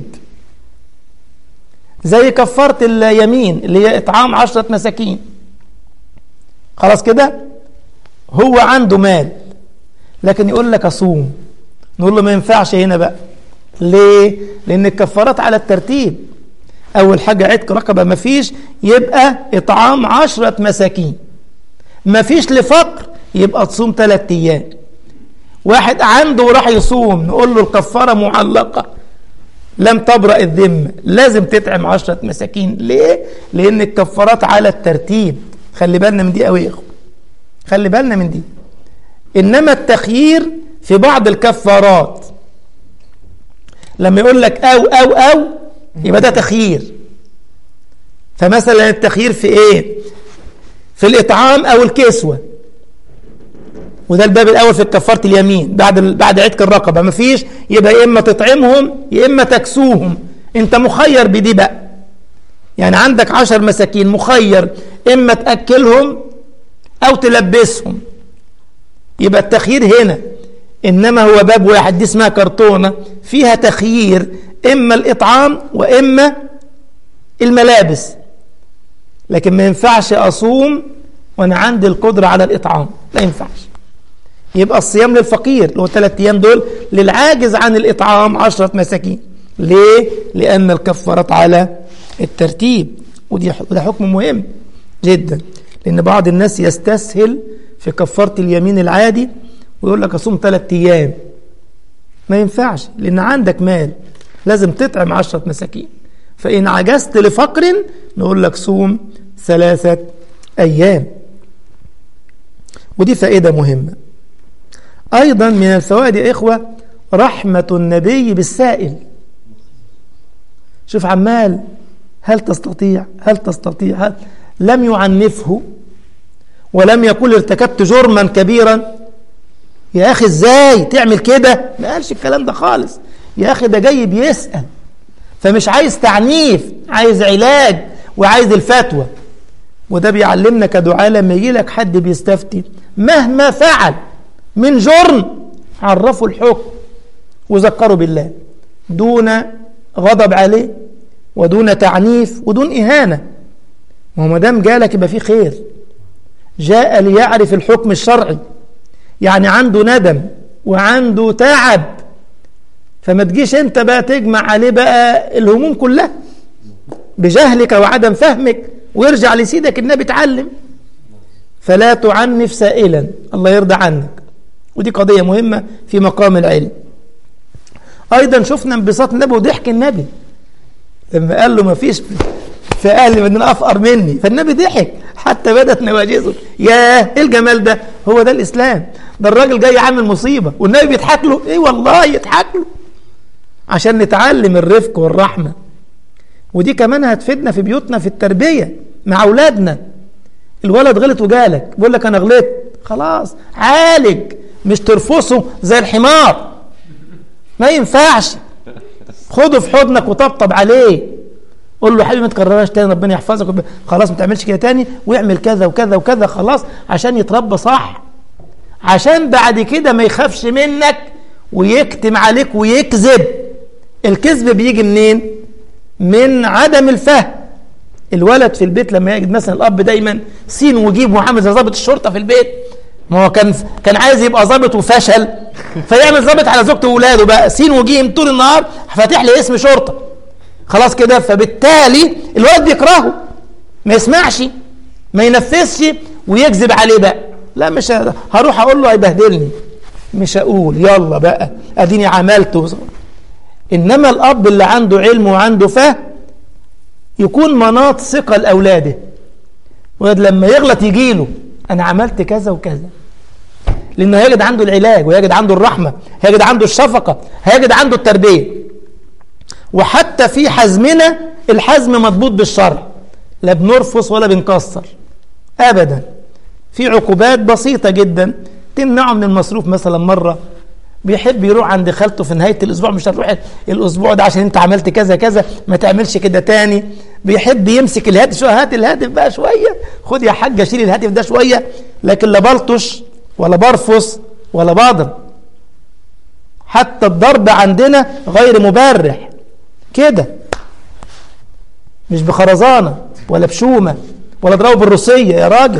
زي كفارة اليمين اللي هي إطعام عشرة مساكين خلاص كده هو عنده مال لكن يقول لك أصوم نقول له ما ينفعش هنا بقى ليه؟ لأن الكفارات على الترتيب أول حاجة عتق رقبة ما فيش يبقى إطعام عشرة مساكين ما فيش لفقر يبقى تصوم ثلاثة أيام واحد عنده وراح يصوم نقول له الكفارة معلقة لم تبرأ الذمة لازم تطعم عشرة مساكين ليه؟ لأن الكفارات على الترتيب خلي بالنا من دي قوي يا خلي بالنا من دي إنما التخيير في بعض الكفارات لما يقول لك أو أو أو يبقى ده تخيير فمثلا التخيير في إيه؟ في الإطعام أو الكسوة وده الباب الاول في كفاره اليمين بعد بعد عتق الرقبه ما فيش يبقى يا اما تطعمهم يا اما تكسوهم انت مخير بدي بقى يعني عندك عشر مساكين مخير اما تاكلهم او تلبسهم يبقى التخيير هنا انما هو باب واحد دي اسمها كرتونه فيها تخيير اما الاطعام واما الملابس لكن ما ينفعش اصوم وانا عندي القدره على الاطعام لا ينفعش يبقى الصيام للفقير اللي هو ثلاث ايام دول للعاجز عن الاطعام عشرة مساكين ليه؟ لأن الكفارات على الترتيب ودي ده حكم مهم جدا لأن بعض الناس يستسهل في كفارة اليمين العادي ويقول لك أصوم ثلاث أيام ما ينفعش لأن عندك مال لازم تطعم عشرة مساكين فإن عجزت لفقر نقول لك صوم ثلاثة أيام ودي فائدة مهمة أيضا من الفوائد يا إخوة رحمة النبي بالسائل شوف عمال هل تستطيع هل تستطيع هل لم يعنفه ولم يقول ارتكبت جرما كبيرا يا أخي إزاي تعمل كده ما قالش الكلام ده خالص يا أخي ده جاي بيسأل فمش عايز تعنيف عايز علاج وعايز الفتوى وده بيعلمنا كدعاء لما يجي لك حد بيستفتي مهما فعل من جرم عرفوا الحكم وذكروا بالله دون غضب عليه ودون تعنيف ودون إهانة ما ما دام جالك يبقى فيه خير جاء ليعرف الحكم الشرعي يعني عنده ندم وعنده تعب فما تجيش انت بقى تجمع عليه بقى الهموم كلها بجهلك وعدم فهمك ويرجع لسيدك النبي اتعلم فلا تعنف سائلا الله يرضى عنك ودي قضية مهمة في مقام العلم أيضا شفنا انبساط النبي وضحك النبي لما قال له ما فيش في أهل من أفقر مني فالنبي ضحك حتى بدت نواجذه ياه إيه الجمال ده هو ده الإسلام ده الراجل جاي عامل مصيبة والنبي بيضحك له إيه والله يضحك له عشان نتعلم الرفق والرحمة ودي كمان هتفيدنا في بيوتنا في التربية مع أولادنا الولد غلط وجالك بيقول لك أنا غلطت خلاص عالج مش ترفصه زي الحمار ما ينفعش خده في حضنك وطبطب عليه قول له يا حبيبي ما تكررهاش تاني ربنا يحفظك وب- خلاص ما تعملش كده تاني واعمل كذا وكذا وكذا خلاص عشان يتربى صح عشان بعد كده ما يخافش منك ويكتم عليك ويكذب الكذب بيجي منين من عدم الفهم الولد في البيت لما يجد مثلا الاب دايما سين وجيب وعامل زي ضابط الشرطه في البيت ما هو كان كان عايز يبقى ضابط وفشل فيعمل ضابط على زوجته واولاده بقى سين وجيم طول النهار فاتح لي اسم شرطه خلاص كده فبالتالي الولد بيكرهه ما يسمعش ما ينفذش ويكذب عليه بقى لا مش ه- هروح اقول له هيبهدلني مش هقول يلا بقى اديني عملته انما الاب اللي عنده علم وعنده فهم يكون مناط ثقه لاولاده ولد لما يغلط يجيله انا عملت كذا وكذا لانه هيجد عنده العلاج ويجد عنده الرحمه هيجد عنده الشفقه هيجد عنده التربيه وحتى في حزمنا الحزم مضبوط بالشرع لا بنرفص ولا بنكسر ابدا في عقوبات بسيطه جدا تمنعه من المصروف مثلا مره بيحب يروح عند خالته في نهايه الاسبوع مش هتروح الاسبوع ده عشان انت عملت كذا كذا ما تعملش كده تاني بيحب يمسك الهاتف شويه هات الهاتف بقى شويه خد يا حاجه شيل الهاتف ده شويه لكن لا بلطش ولا برفص ولا بضرب حتى الضرب عندنا غير مبرح كده مش بخرزانه ولا بشومه ولا اضربه بالروسيه يا راجل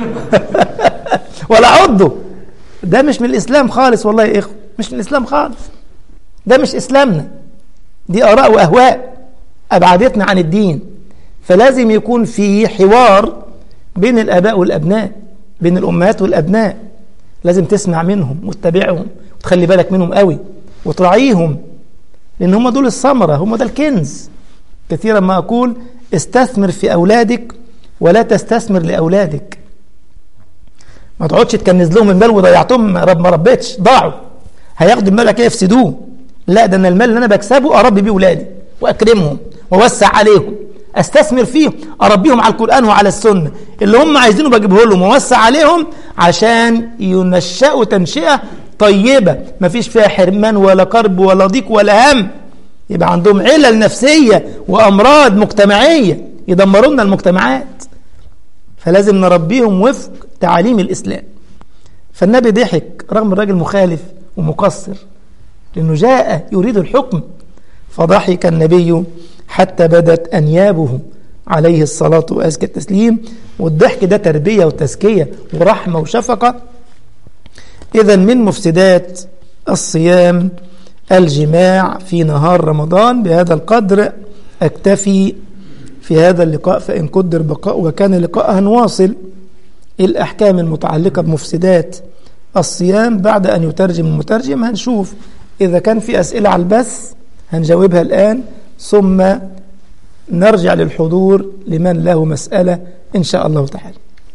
ولا عضه ده مش من الاسلام خالص والله يا اخوه مش من الاسلام خالص ده مش اسلامنا دي اراء واهواء ابعدتنا عن الدين فلازم يكون في حوار بين الاباء والابناء بين الامهات والابناء لازم تسمع منهم وتتابعهم وتخلي بالك منهم قوي وتراعيهم لان هم دول الثمره هم ده الكنز كثيرا ما اقول استثمر في اولادك ولا تستثمر لاولادك ما تقعدش تكنز لهم المال وضيعتهم ما رب ما ربيتش ضاعوا هياخدوا المال بعد كده يفسدوه لا ده انا المال اللي انا بكسبه اربي بيه ولادي واكرمهم واوسع عليهم استثمر فيهم اربيهم على القران وعلى السنه اللي هم عايزينه بجيبه لهم واوسع عليهم عشان ينشأوا تنشئه طيبه ما فيش فيها حرمان ولا كرب ولا ضيق ولا هم يبقى عندهم علل نفسيه وامراض مجتمعيه يدمروا لنا المجتمعات فلازم نربيهم وفق تعاليم الإسلام فالنبي ضحك رغم الراجل مخالف ومقصر لأنه جاء يريد الحكم فضحك النبي حتى بدت أنيابه عليه الصلاة وأزكى التسليم والضحك ده تربية وتزكية ورحمة وشفقة إذا من مفسدات الصيام الجماع في نهار رمضان بهذا القدر أكتفي في هذا اللقاء فإن قدر بقاء وكان لقاء هنواصل الأحكام المتعلقة بمفسدات الصيام بعد أن يترجم المترجم هنشوف إذا كان في أسئلة على البث هنجاوبها الآن ثم نرجع للحضور لمن له مسألة إن شاء الله تعالى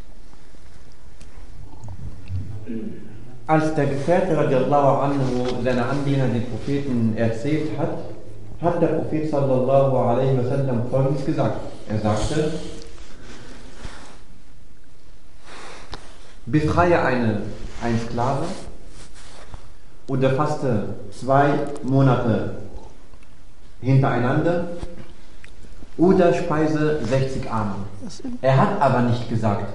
Als der Gefährte radiallahu anhu seine Anhänger den Propheten erzählt hat, hat der Prophet sallallahu alaihi wasallam folgendes gesagt. Er sagte, befreie eine, einen Sklave oder faste zwei Monate hintereinander oder speise 60 Arme. Er hat aber nicht gesagt,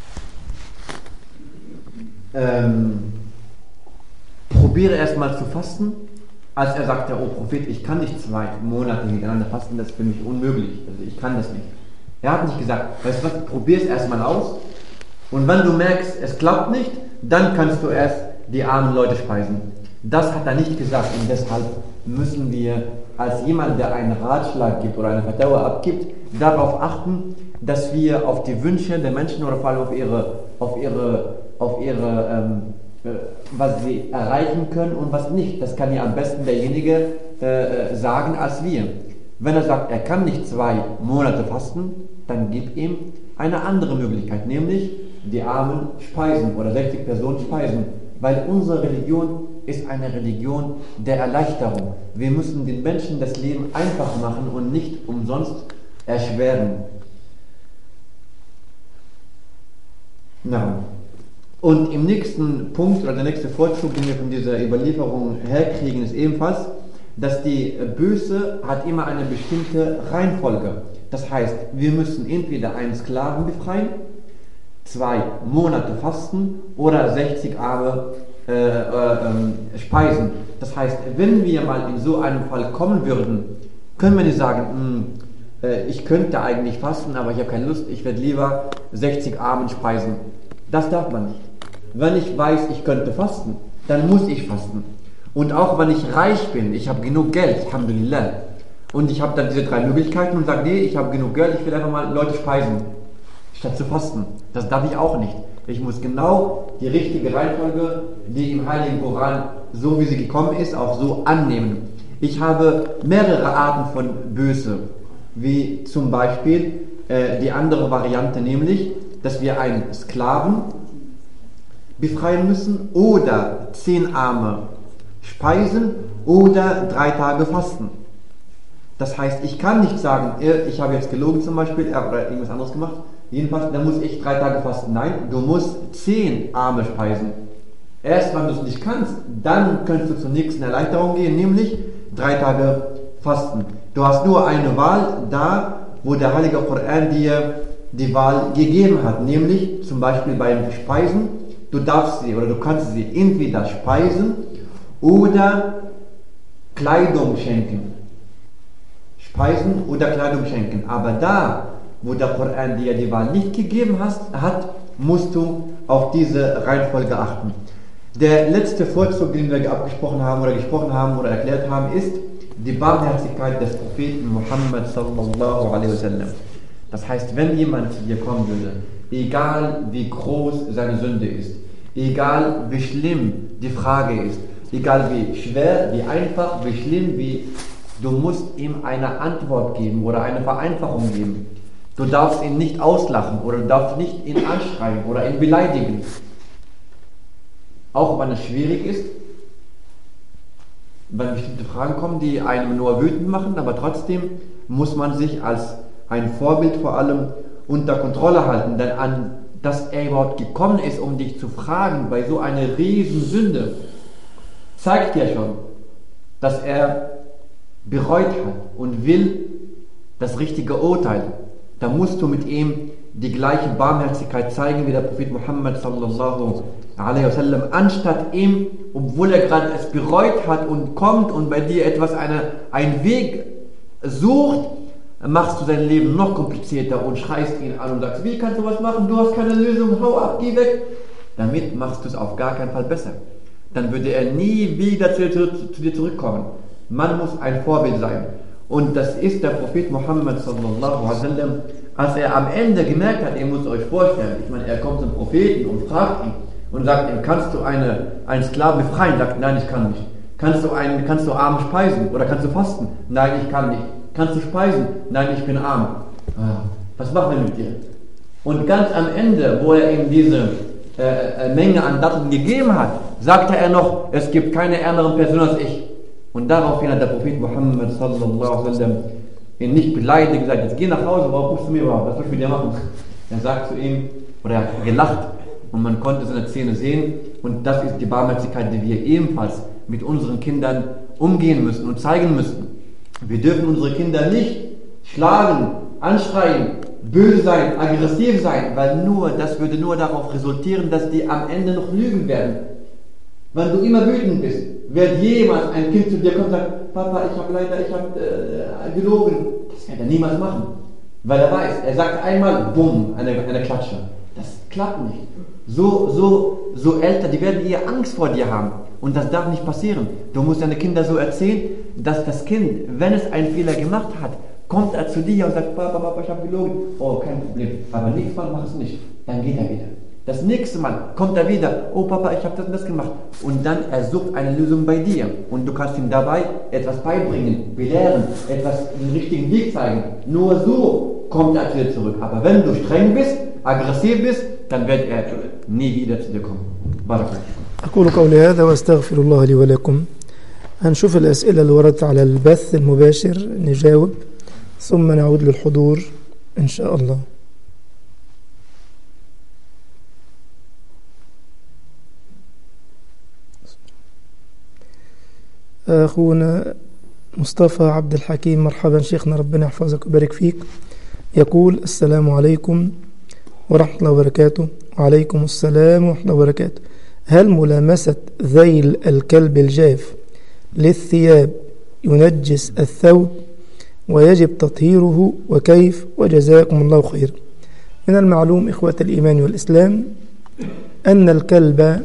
ähm, probiere erstmal zu fasten, als er sagte, oh Prophet, ich kann nicht zwei Monate hintereinander fasten, das ist für mich unmöglich, also ich kann das nicht. Er hat nicht gesagt, weißt du was, probier es erstmal aus und wenn du merkst, es klappt nicht, dann kannst du erst die armen Leute speisen. Das hat er nicht gesagt und deshalb müssen wir als jemand, der einen Ratschlag gibt oder eine Verdauer abgibt, darauf achten, dass wir auf die Wünsche der Menschen oder vor allem auf ihre, auf ihre, auf ihre ähm, äh, was sie erreichen können und was nicht. Das kann ja am besten derjenige äh, äh, sagen als wir. Wenn er sagt, er kann nicht zwei Monate fasten, dann gib ihm eine andere Möglichkeit, nämlich die Armen speisen oder 60 Personen speisen. Weil unsere Religion ist eine Religion der Erleichterung. Wir müssen den Menschen das Leben einfach machen und nicht umsonst erschweren. Na. Und im nächsten Punkt oder der nächste Vorzug, den wir von dieser Überlieferung herkriegen, ist ebenfalls, dass die Böse hat immer eine bestimmte Reihenfolge. Das heißt, wir müssen entweder einen Sklaven befreien, zwei Monate fasten oder 60 Arme äh, äh, äh, speisen. Das heißt, wenn wir mal in so einem Fall kommen würden, können wir nicht sagen, hm, äh, ich könnte eigentlich fasten, aber ich habe keine Lust, ich werde lieber 60 Armen speisen. Das darf man nicht. Wenn ich weiß, ich könnte fasten, dann muss ich fasten. Und auch wenn ich reich bin, ich habe genug Geld, Alhamdulillah, und ich habe dann diese drei Möglichkeiten und sage, nee, ich habe genug Geld, ich will einfach mal Leute speisen, statt zu fasten. Das darf ich auch nicht. Ich muss genau die richtige Reihenfolge, die im Heiligen Koran, so wie sie gekommen ist, auch so annehmen. Ich habe mehrere Arten von Böse, wie zum Beispiel äh, die andere Variante, nämlich, dass wir einen Sklaven befreien müssen oder zehn Arme speisen oder drei Tage fasten. Das heißt, ich kann nicht sagen, ich habe jetzt gelogen zum Beispiel oder irgendwas anderes gemacht. Jedenfalls, dann muss ich drei Tage fasten. Nein, du musst zehn Arme speisen. Erst wenn du es nicht kannst, dann kannst du zur nächsten Erleichterung gehen, nämlich drei Tage fasten. Du hast nur eine Wahl da, wo der Heilige Koran dir die Wahl gegeben hat, nämlich zum Beispiel beim Speisen. Du darfst sie oder du kannst sie entweder speisen oder Kleidung schenken. Speisen oder Kleidung schenken. Aber da, wo der Koran dir die Wahl nicht gegeben hat, musst du auf diese Reihenfolge achten. Der letzte Vorzug, den wir abgesprochen haben oder gesprochen haben oder erklärt haben, ist die Barmherzigkeit des Propheten Muhammad sallallahu alaihi wasallam. Das heißt, wenn jemand zu dir kommen würde, egal wie groß seine Sünde ist, egal wie schlimm die Frage ist, egal wie schwer, wie einfach, wie schlimm, wie du musst ihm eine Antwort geben oder eine Vereinfachung geben. Du darfst ihn nicht auslachen oder du darfst nicht ihn anschreien oder ihn beleidigen. Auch wenn es schwierig ist, wenn bestimmte Fragen kommen, die einem nur wütend machen, aber trotzdem muss man sich als ein Vorbild vor allem unter Kontrolle halten, denn an dass er überhaupt gekommen ist, um dich zu fragen bei so einer riesen Sünde, zeigt ja schon, dass er bereut hat und will das richtige Urteil. Da musst du mit ihm die gleiche Barmherzigkeit zeigen wie der Prophet Muhammad sallallahu alaihi wasallam, anstatt ihm, obwohl er gerade es bereut hat und kommt und bei dir etwas eine, einen Weg sucht, machst du sein Leben noch komplizierter und schreist ihn an und sagst, wie kannst du was machen? Du hast keine Lösung, hau ab, geh weg. Damit machst du es auf gar keinen Fall besser dann würde er nie wieder zu, zu, zu dir zurückkommen. Man muss ein Vorbild sein. Und das ist der Prophet Muhammad sallallahu alaihi wasallam, als er am Ende gemerkt hat, ihr müsst euch vorstellen, ich meine, er kommt zum Propheten und fragt ihn und sagt ihm, kannst du eine, einen Sklaven befreien? Sagt, nein, ich kann nicht. Kannst du, einen, kannst du arm speisen oder kannst du fasten? Nein, ich kann nicht. Kannst du speisen? Nein, ich bin arm. Ah, was machen wir mit dir? Und ganz am Ende, wo er ihm diese äh, äh, Menge an Datteln gegeben hat, sagte er noch, es gibt keine ärmeren Person als ich. Und daraufhin hat der Prophet Muhammad sallallahu alaihi wasallam ihn nicht beleidigt, gesagt, jetzt geh nach Hause, warum rufst du mir überhaupt, was soll ich mit dir machen? Er sagt zu ihm, oder er hat gelacht und man konnte seine Zähne sehen und das ist die Barmherzigkeit, die wir ebenfalls mit unseren Kindern umgehen müssen und zeigen müssen. Wir dürfen unsere Kinder nicht schlagen, anschreien, böse sein, aggressiv sein, weil nur, das würde nur darauf resultieren, dass die am Ende noch lügen werden. Wenn du immer wütend bist, wird jemals ein Kind zu dir kommen und sagen, Papa, ich habe leider, ich habe äh, gelogen. Das wird er niemals machen. Weil er weiß, er sagt einmal, bumm, eine, eine Klatsche. Das klappt nicht. So, so, so Eltern, die werden eher Angst vor dir haben. Und das darf nicht passieren. Du musst deine Kinder so erzählen, dass das Kind, wenn es einen Fehler gemacht hat, kommt er zu dir und sagt, Papa, Papa, ich habe gelogen. Oh, kein Problem. Aber nächstes Mal mach es nicht. Dann geht er wieder. Das nächste Mal kommt er wieder, oh Papa, ich habe das und das gemacht. Und dann er sucht eine Lösung bei dir. Und du kannst ihm dabei etwas beibringen, belehren, etwas den richtigen Weg zeigen. Nur so kommt er zu dir zurück. Aber wenn du streng bist, aggressiv bist, dann wird er nie wieder zu dir kommen. Barakallahu. أقول قولي هذا وأستغفر الله لي ولكم هنشوف الأسئلة اللي وردت على البث المباشر نجاوب ثم نعود للحضور إن شاء الله أخونا مصطفى عبد الحكيم مرحبا شيخنا ربنا يحفظك ويبارك فيك يقول السلام عليكم ورحمة الله وبركاته وعليكم السلام ورحمة الله وبركاته هل ملامسة ذيل الكلب الجاف للثياب ينجس الثوب ويجب تطهيره وكيف وجزاكم الله خيرا من المعلوم إخوة الإيمان والإسلام أن الكلب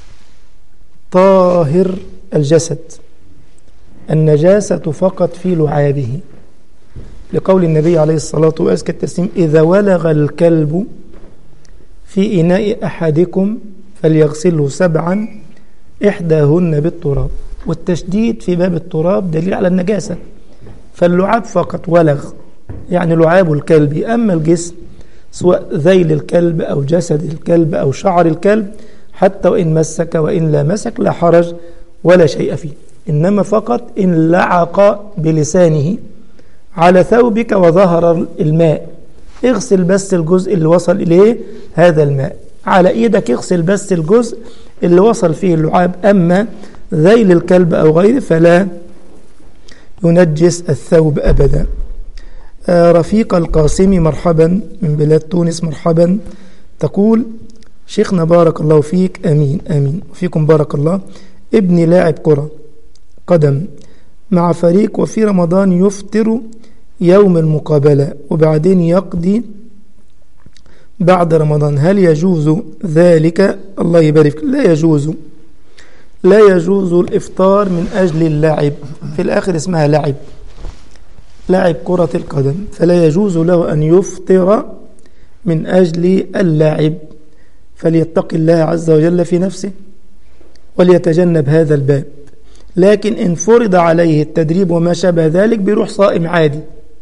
طاهر الجسد النجاسة فقط في لعابه لقول النبي عليه الصلاة وأزكى التسليم إذا ولغ الكلب في إناء أحدكم فليغسله سبعا إحداهن بالتراب والتشديد في باب التراب دليل على النجاسة فاللعاب فقط ولغ يعني لعاب الكلب أما الجسم سواء ذيل الكلب أو جسد الكلب أو شعر الكلب حتى وإن مسك وإن لا مسك لا حرج ولا شيء فيه إنما فقط إن لعق بلسانه على ثوبك وظهر الماء اغسل بس الجزء اللي وصل إليه هذا الماء على إيدك اغسل بس الجزء اللي وصل فيه اللعاب أما ذيل الكلب أو غيره فلا ينجس الثوب أبدا آه رفيق القاسمي مرحبا من بلاد تونس مرحبا تقول شيخنا بارك الله فيك أمين أمين وفيكم بارك الله ابني لاعب كرة قدم مع فريق وفي رمضان يفطر يوم المقابلة وبعدين يقضي بعد رمضان هل يجوز ذلك الله يبارك لا يجوز لا يجوز الإفطار من أجل اللعب في الآخر اسمها لعب لعب كرة القدم فلا يجوز له أن يفطر من أجل اللعب فليتق الله عز وجل في نفسه وليتجنب هذا الباب لكن إن فرض عليه التدريب وما شابه ذلك بيروح صائم عادي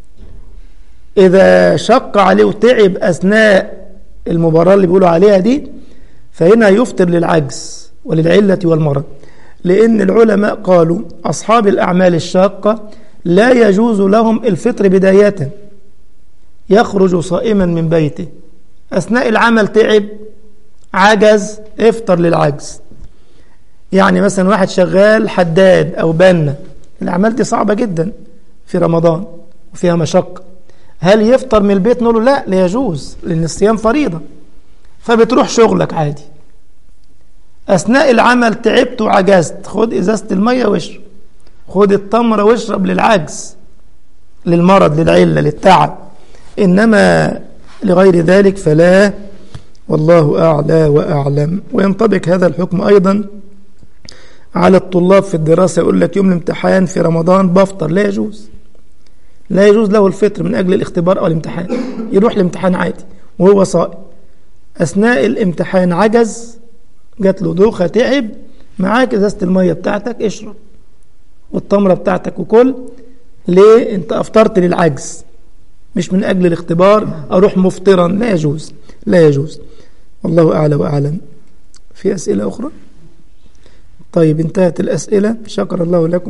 إذا شق عليه وتعب أثناء المباراة اللي بيقولوا عليها دي فهنا يفطر للعجز وللعلة والمرض لأن العلماء قالوا أصحاب الأعمال الشاقة لا يجوز لهم الفطر بداية يخرج صائما من بيته أثناء العمل تعب عجز افطر للعجز يعني مثلا واحد شغال حداد أو بنا الأعمال دي صعبة جدا في رمضان وفيها مشقة هل يفطر من البيت نقول له لا لا يجوز لأن الصيام فريضة فبتروح شغلك عادي أثناء العمل تعبت وعجزت خد إزازة المية واشرب خد التمرة واشرب للعجز للمرض للعلة للتعب إنما لغير ذلك فلا والله أعلى وأعلم وينطبق هذا الحكم أيضا على الطلاب في الدراسة يقول لك يوم الامتحان في رمضان بفطر لا يجوز لا يجوز له الفطر من أجل الاختبار أو الامتحان يروح الامتحان عادي وهو صائم أثناء الامتحان عجز جات له دوخة تعب معاك إزازة المية بتاعتك اشرب والتمرة بتاعتك وكل ليه انت أفطرت للعجز مش من أجل الاختبار أروح مفطرا لا يجوز لا يجوز والله أعلى وأعلم في أسئلة أخرى طيب انتهت الأسئلة شكر الله لكم